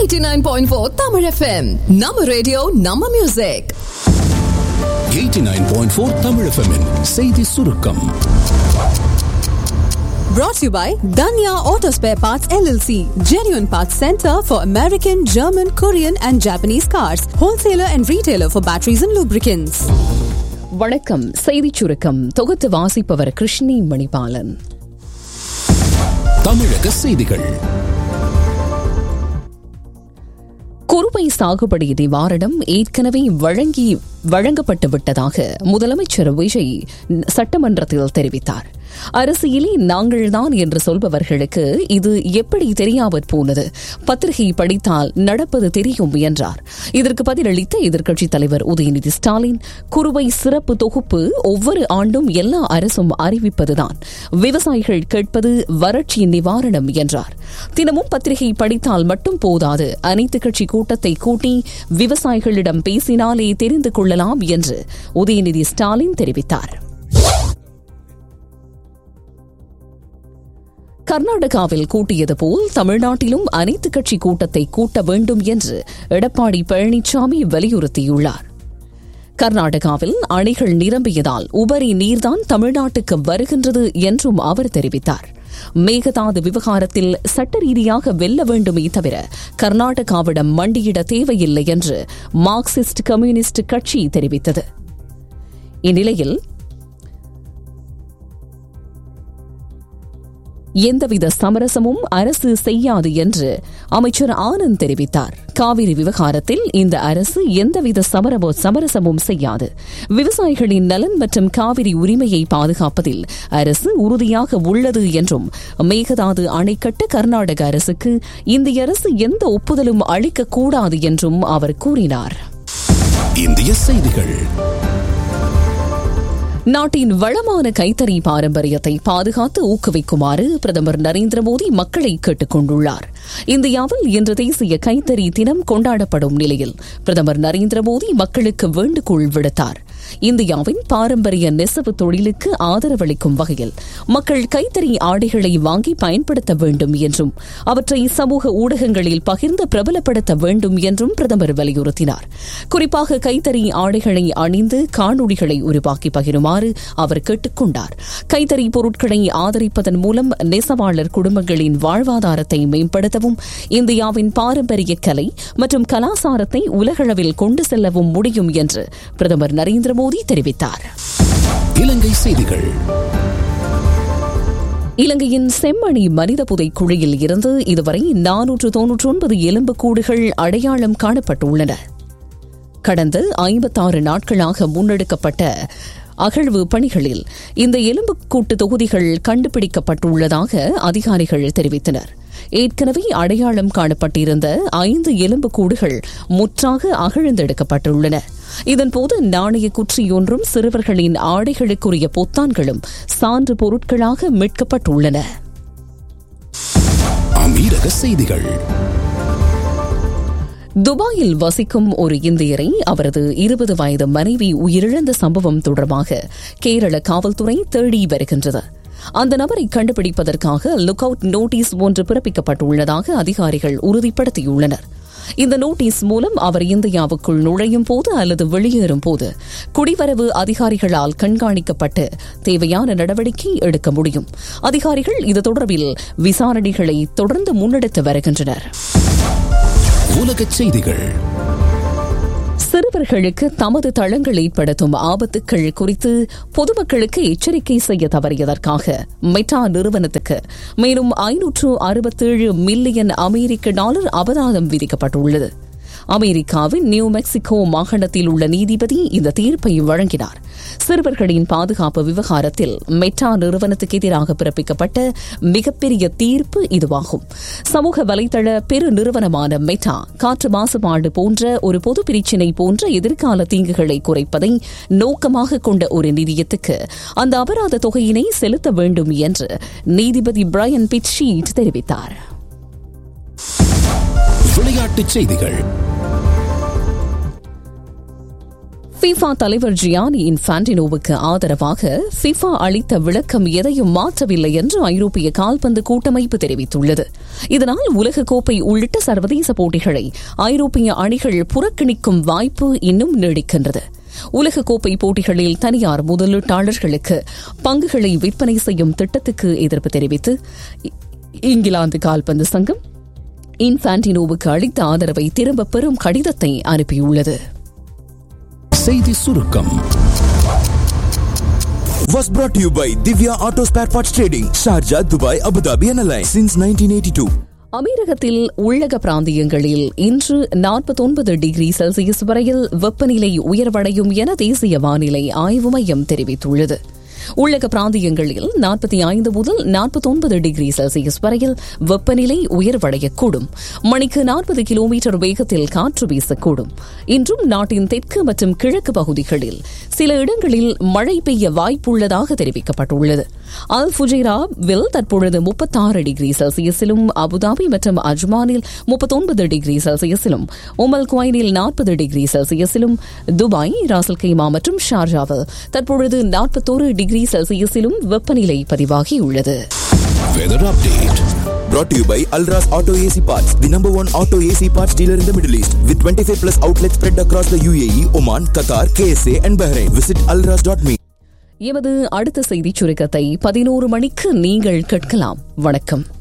89.4 Tamil FM. நம்ம radio நம்ம music 89.4 Tamil FM -இன் செய்தி சுருக்கம் brought to you by Danya Auto Spare Parts LLC, genuine parts center for American, German, Korean and Japanese cars, wholesaler and retailer for batteries and lubricants. வணக்கம் செய்திச் சுருக்கம் தொகுத்து வாசிப்பவர் கிருஷ்ணி மணிபாலன் தமிழக செய்திகள் குறுவை சாகுபடி நிவாரணம் ஏற்கனவே வழங்கி வழங்கப்பட்டு விட்டதாக முதலமைச்சர் விஜய் சட்டமன்றத்தில் தெரிவித்தார் அரசியலே நாங்கள்தான் என்று சொல்பவர்களுக்கு இது எப்படி தெரியாமற் போனது பத்திரிகை படித்தால் நடப்பது தெரியும் என்றார் இதற்கு பதிலளித்த எதிர்க்கட்சித் தலைவர் உதயநிதி ஸ்டாலின் குறுவை சிறப்பு தொகுப்பு ஒவ்வொரு ஆண்டும் எல்லா அரசும் அறிவிப்பதுதான் விவசாயிகள் கேட்பது வறட்சி நிவாரணம் என்றார் தினமும் பத்திரிகை படித்தால் மட்டும் போதாது அனைத்து கட்சி கூட்டத்தை கூட்டி விவசாயிகளிடம் பேசினாலே தெரிந்து கொள்ளலாம் என்று உதயநிதி ஸ்டாலின் தெரிவித்தார் கர்நாடகாவில் கூட்டியது போல் தமிழ்நாட்டிலும் அனைத்து கட்சி கூட்டத்தை கூட்ட வேண்டும் என்று எடப்பாடி பழனிசாமி வலியுறுத்தியுள்ளார் கர்நாடகாவில் அணைகள் நிரம்பியதால் உபரி நீர்தான் தமிழ்நாட்டுக்கு வருகின்றது என்றும் அவர் தெரிவித்தார் மேகதாது விவகாரத்தில் சட்ட ரீதியாக வெல்ல வேண்டுமே தவிர கர்நாடகாவிடம் மண்டியிட தேவையில்லை என்று மார்க்சிஸ்ட் கம்யூனிஸ்ட் கட்சி தெரிவித்தது இந்நிலையில் எந்தவித சமரசமும் அரசு செய்யாது என்று அமைச்சர் ஆனந்த் தெரிவித்தார் காவிரி விவகாரத்தில் இந்த அரசு எந்தவித சமரமோ சமரசமும் செய்யாது விவசாயிகளின் நலன் மற்றும் காவிரி உரிமையை பாதுகாப்பதில் அரசு உறுதியாக உள்ளது என்றும் மேகதாது அணை கட்ட கர்நாடக அரசுக்கு இந்திய அரசு எந்த ஒப்புதலும் அளிக்கக்கூடாது என்றும் அவர் கூறினார் இந்திய செய்திகள் நாட்டின் வளமான கைத்தறி பாரம்பரியத்தை பாதுகாத்து ஊக்குவிக்குமாறு பிரதமர் நரேந்திர மோடி மக்களை கேட்டுக் கொண்டுள்ளார் இந்தியாவில் இன்று தேசிய கைத்தறி தினம் கொண்டாடப்படும் நிலையில் பிரதமர் நரேந்திர மோடி மக்களுக்கு வேண்டுகோள் விடுத்தார் இந்தியாவின் பாரம்பரிய நெசவு தொழிலுக்கு ஆதரவளிக்கும் வகையில் மக்கள் கைத்தறி ஆடைகளை வாங்கி பயன்படுத்த வேண்டும் என்றும் அவற்றை சமூக ஊடகங்களில் பகிர்ந்து பிரபலப்படுத்த வேண்டும் என்றும் பிரதமர் வலியுறுத்தினார் குறிப்பாக கைத்தறி ஆடைகளை அணிந்து காணொளிகளை உருவாக்கி பகிருமாறு அவர் கேட்டுக் கொண்டார் கைத்தறி பொருட்களை ஆதரிப்பதன் மூலம் நெசவாளர் குடும்பங்களின் வாழ்வாதாரத்தை மேம்படுத்தவும் இந்தியாவின் பாரம்பரிய கலை மற்றும் கலாசாரத்தை உலகளவில் கொண்டு செல்லவும் முடியும் என்று பிரதமர் நரேந்திர மோடி தெரிவித்தார் இலங்கை செய்திகள் இலங்கையின் செம்மணி மனித புதை குழியில் இருந்து இதுவரை நானூற்று தொன்னூற்றி ஒன்பது எலும்புக்கூடுகள் அடையாளம் காணப்பட்டுள்ளன கடந்த ஐம்பத்தாறு நாட்களாக முன்னெடுக்கப்பட்ட அகழ்வு பணிகளில் இந்த எலும்புக்கூட்டு தொகுதிகள் கண்டுபிடிக்கப்பட்டுள்ளதாக அதிகாரிகள் தெரிவித்தனர் ஏற்கனவே அடையாளம் காணப்பட்டிருந்த ஐந்து எலும்புக்கூடுகள் முற்றாக அகழ்ந்தெடுக்கப்பட்டுள்ளன இதன்போது நாணய குற்றியொன்றும் சிறுவர்களின் ஆடைகளுக்குரிய பொத்தான்களும் சான்று பொருட்களாக மீட்கப்பட்டுள்ளன அமீரக செய்திகள் துபாயில் வசிக்கும் ஒரு இந்தியரை அவரது இருபது வயது மனைவி உயிரிழந்த சம்பவம் தொடர்பாக கேரள காவல்துறை தேடி வருகின்றது அந்த நபரை கண்டுபிடிப்பதற்காக லுக் அவுட் நோட்டீஸ் ஒன்று பிறப்பிக்கப்பட்டுள்ளதாக அதிகாரிகள் உறுதிப்படுத்தியுள்ளனர் இந்த நோட்டீஸ் மூலம் அவர் இந்தியாவுக்குள் நுழையும் போது அல்லது வெளியேறும் போது குடிவரவு அதிகாரிகளால் கண்காணிக்கப்பட்டு தேவையான நடவடிக்கை எடுக்க முடியும் அதிகாரிகள் இது தொடர்பில் விசாரணைகளை தொடர்ந்து முன்னெடுத்து வருகின்றனர் உலகச் செய்திகள் சிறுவர்களுக்கு தமது தளங்கள் ஏற்படுத்தும் ஆபத்துக்கள் குறித்து பொதுமக்களுக்கு எச்சரிக்கை செய்ய தவறியதற்காக மெட்டா நிறுவனத்துக்கு மேலும் ஐநூற்று அறுபத்தேழு மில்லியன் அமெரிக்க டாலர் அபராதம் விதிக்கப்பட்டுள்ளது அமெரிக்காவின் நியூ மெக்சிகோ மாகாணத்தில் உள்ள நீதிபதி இந்த தீர்ப்பை வழங்கினார் சிறுவர்களின் பாதுகாப்பு விவகாரத்தில் மெட்டா நிறுவனத்துக்கு எதிராக பிறப்பிக்கப்பட்ட மிகப்பெரிய தீர்ப்பு இதுவாகும் சமூக வலைதள பெரு நிறுவனமான மெட்டா காற்று மாசுபாடு போன்ற ஒரு பொது பிரச்சினை போன்ற எதிர்கால தீங்குகளை குறைப்பதை நோக்கமாக கொண்ட ஒரு நிதியத்துக்கு அந்த அபராத தொகையினை செலுத்த வேண்டும் என்று நீதிபதி பிரையன் பிட்ஷீட் தெரிவித்தார் விளையாட்டுச் செய்திகள் ஃபிஃபா தலைவர் ஜியானி இன்ஃபான்டினோவுக்கு ஆதரவாக ஃபிஃபா அளித்த விளக்கம் எதையும் மாற்றவில்லை என்று ஐரோப்பிய கால்பந்து கூட்டமைப்பு தெரிவித்துள்ளது இதனால் உலகக்கோப்பை உள்ளிட்ட சர்வதேச போட்டிகளை ஐரோப்பிய அணிகள் புறக்கணிக்கும் வாய்ப்பு இன்னும் நீடிக்கின்றது உலகக்கோப்பை போட்டிகளில் தனியார் முதலீட்டாளர்களுக்கு பங்குகளை விற்பனை செய்யும் திட்டத்துக்கு எதிர்ப்பு தெரிவித்து இங்கிலாந்து கால்பந்து சங்கம் இன்ஃபான்டினோவுக்கு அளித்த ஆதரவை திரும்பப் பெறும் கடிதத்தை அனுப்பியுள்ளது செய்தி சுருக்கம் was brought to you by Divya Auto Spare Parts Trading, Sharjah, Dubai, Abu Dhabi and Alliance since 1982. அமீரகத்தில் உள்ளக பிராந்தியங்களில் இன்று நாற்பத்தொன்பது டிகிரி செல்சியஸ் வரையில் வெப்பநிலை உயர்வடையும் என தேசிய வானிலை ஆய்வு மையம் தெரிவித்துள்ளது உள்ளக பிராந்தியங்களில் நாற்பத்தி ஐந்து முதல் நாற்பத்தொன்பது டிகிரி செல்சியஸ் வரையில் வெப்பநிலை உயர்வடையக்கூடும் மணிக்கு நாற்பது கிலோமீட்டர் வேகத்தில் காற்று வீசக்கூடும் இன்றும் நாட்டின் தெற்கு மற்றும் கிழக்கு பகுதிகளில் சில இடங்களில் மழை பெய்ய வாய்ப்புள்ளதாக தெரிவிக்கப்பட்டுள்ளது அல் ஃபுஜைராவில் தற்பொழுது முப்பத்தாறு டிகிரி செல்சியஸிலும் அபுதாபி மற்றும் அஜ்மானில் முப்பத்தொன்பது டிகிரி செல்சியஸிலும் உமல் குவைனில் நாற்பது டிகிரி செல்சியஸிலும் துபாய் ராசல் கைமா மற்றும் ஷார்ஜாவில் தற்பொழுது நாற்பத்தோரு டிகிரி செல்சியஸிலும் வெப்பநிலை பதிவாகியுள்ளது Weather update. Brought to you by Alras Auto AC Parts, the number one auto AC parts dealer in the Middle East, with 25 plus outlets spread across the UAE, Oman, Qatar, KSA, and Bahrain. Visit alras.me. எமது அடுத்த செய்திச் சுருக்கத்தை பதினோரு மணிக்கு நீங்கள் கேட்கலாம் வணக்கம்